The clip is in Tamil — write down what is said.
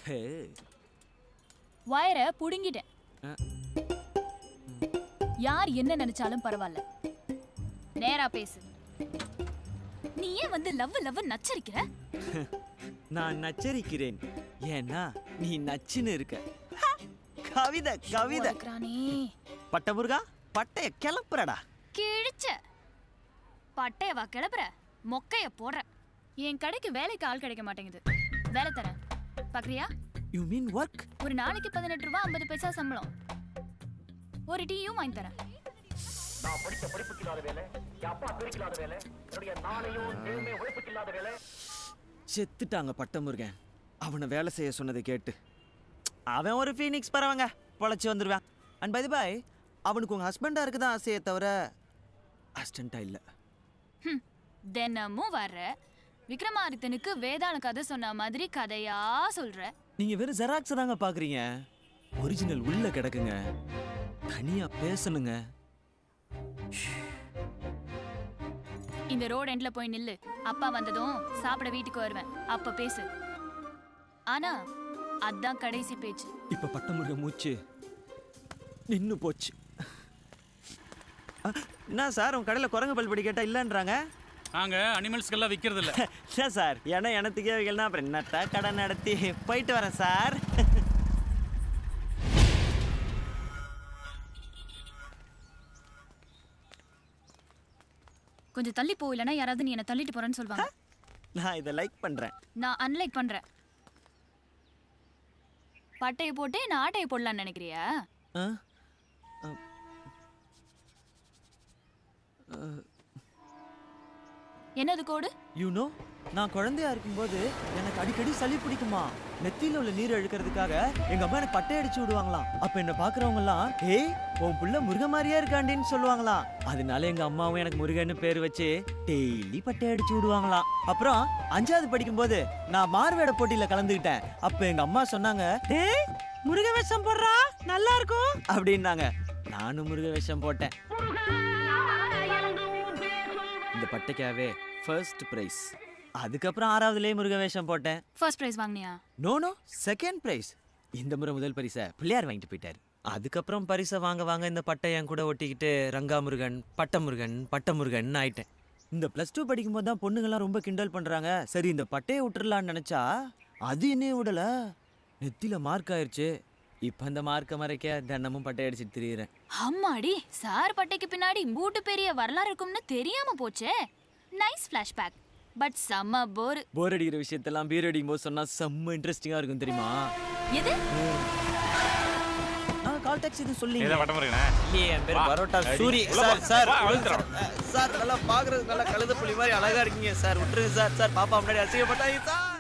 ஹே. வயரை புடுங்கிட்டேன் அஹ். யார் என்ன நினைச்சாலும் பரவாயில்ல நேரா பேசு நீ ஏன் வந்து லவ் லவ் நச்சரிக்கிற நான் நச்சரிக்கிறேன் ஏன்னா நீ நச்சுன்னு இருக்க ஹா, கவிதை கவிதை இருக்கிறானே பட்ட முருகா பட்டைய கிளப்புறடா கிழிச்ச பட்டையவா கிளப்புற மொக்கைய போடுற என் கடைக்கு வேலைக்கு ஆள் கிடைக்க மாட்டேங்குது வேலை தரேன் பாக்குறியா யூ மீன் ஒர்க் ஒரு நாளைக்கு பதினெட்டு ரூபா ஐம்பது பைசா சம்பளம் ஒரு டீயும் வாங்கி தரேன் செத்துட்டாங்க பட்ட முருகன் அவனை வேலை செய்ய சொன்னதை கேட்டு அவன் ஒரு ஃபீனிக்ஸ் பறவங்க பொழைச்சி வந்துடுவான் அண்ட் பை பாய் அவனுக்கு உங்கள் ஹஸ்பண்டாக இருக்குதான் ஆசையே தவிர அசிஸ்டண்ட்டாக இல்லை ஹம், தினமும் வர்ற விக்ரமாதித்தனுக்கு வேதாள கதை சொன்ன மாதிரி கதையா சொல்ற நீங்கள் வெறும் ஜெராக்ஸ் தாங்க பார்க்குறீங்க ஒரிஜினல் உள்ள கிடக்குங்க தனியாக பேசணுங்க இந்த ரோட் எண்ட்ல போய் நில்லு அப்பா வந்ததும் சாப்பிட வீட்டுக்கு வருவேன் அப்ப பேசு ஆனா அதான் கடைசி பேச்சு இப்போ பட்டமுருக மூச்சு நின்னு போச்சு அ, என்ன சார் உங்க கடையில் குரங்கு பல்படி கேட்டால் இல்லைன்றாங்க நாங்க அனிமல்ஸ்க்கெல்லாம் விற்கிறது இல்ல இல்லை சார் ஏன்னா எனத்துக்கே வைக்கலனா அப்புறம் என்னத்த கடை நடத்தி போயிட்டு வரேன் சார் கொஞ்சம் தள்ளி போ இல்லைன்னா யாராவது நீ என்ன தள்ளிட்டு போறேன்னு சொல்லுவாங்க நான் இதை லைக் பண்ணுறேன் நான் அன்லைக் பண்றேன் பட்டையை போட்டு நான் ஆட்டையை போடலாம்னு நினைக்கிறியா ஆ என்னது கோடு யூ நோ நான் குழந்தையா இருக்கும்போது எனக்கு அடிக்கடி சளி பிடிக்குமா நெத்தியில உள்ள நீர் இழுக்கிறதுக்காக எங்க அம்மா எனக்கு பட்டை அடிச்சு விடுவாங்களாம் அப்ப என்ன பாக்குறவங்க எல்லாம் ஏய் உன் புள்ள முருக மாதிரியா இருக்காண்டின்னு சொல்லுவாங்களாம் அதனால எங்க அம்மாவும் எனக்கு முருகன்னு பேர் வச்சு டெய்லி பட்டை அடிச்சு விடுவாங்களாம் அப்புறம் அஞ்சாவது படிக்கும்போது நான் மார்வேட போட்டியில கலந்துக்கிட்டேன் அப்ப எங்க அம்மா சொன்னாங்க டேய் முருக வேஷம் போடுறா நல்லா இருக்கும் அப்படின்னாங்க நானும் முருக வேஷம் போட்டேன் இந்த பட்டைக்காவே ஃபர்ஸ்ட் ப்ரைஸ் அதுக்கப்புறம் ஆறாவதுலேயே முருக வேஷம் போட்டேன் ஃபர்ஸ்ட் ப்ரைஸ் வாங்கினியா நோ நோ செகண்ட் ப்ரைஸ் இந்த முறை முதல் பரிசை பிள்ளையார் வாங்கிட்டு போயிட்டாரு அதுக்கப்புறம் பரிசை வாங்க வாங்க இந்த பட்டை என் கூட ஒட்டிக்கிட்டு ரங்காமுருகன் பட்டமுருகன் பட்டமுருகன் ஆயிட்டேன் இந்த ப்ளஸ் டூ படிக்கும்போது தான் பொண்ணுங்கெல்லாம் ரொம்ப கிண்டல் பண்ணுறாங்க சரி இந்த பட்டையை விட்டுறலான்னு நினச்சா அது என்னைய விடல நெத்தியில மார்க் ஆயிருச்சு இப்போ அந்த மார்க்கை மறைக்க தினமும் பட்டை அடிச்சிட்டு திரியிறேன் அம்மாடி சார் பட்டைக்கு பின்னாடி மூட்டு பெரிய வரலாறு இருக்கும்னு தெரியாம போச்சே நைஸ் ஃபிளாஷ்பேக் பட் செம்ம போர் போர் அடிக்கிற விஷயத்தெல்லாம் பீர் அடிக்கும் போது சொன்னா செம்ம இன்ட்ரெஸ்டிங்கா இருக்கும் தெரியுமா எது ஆ கால் டாக்ஸி இது சொல்லி ஏதோ வட்டம் இருக்கேன் இல்லையே என் பேர் வா. பரோட்டா அடி. சூரி உள்ள சார் போ. சார் வா, உள்ள அழுத்துறோம். சார், சார் நல்லா பாக்குறது நல்லா கழுத புலி மாதிரி அழகா இருக்கீங்க சார் விட்டுருங்க சார் சார் பாப்பா முன்னாடி அசிங்கப்பட்டாங்க சார்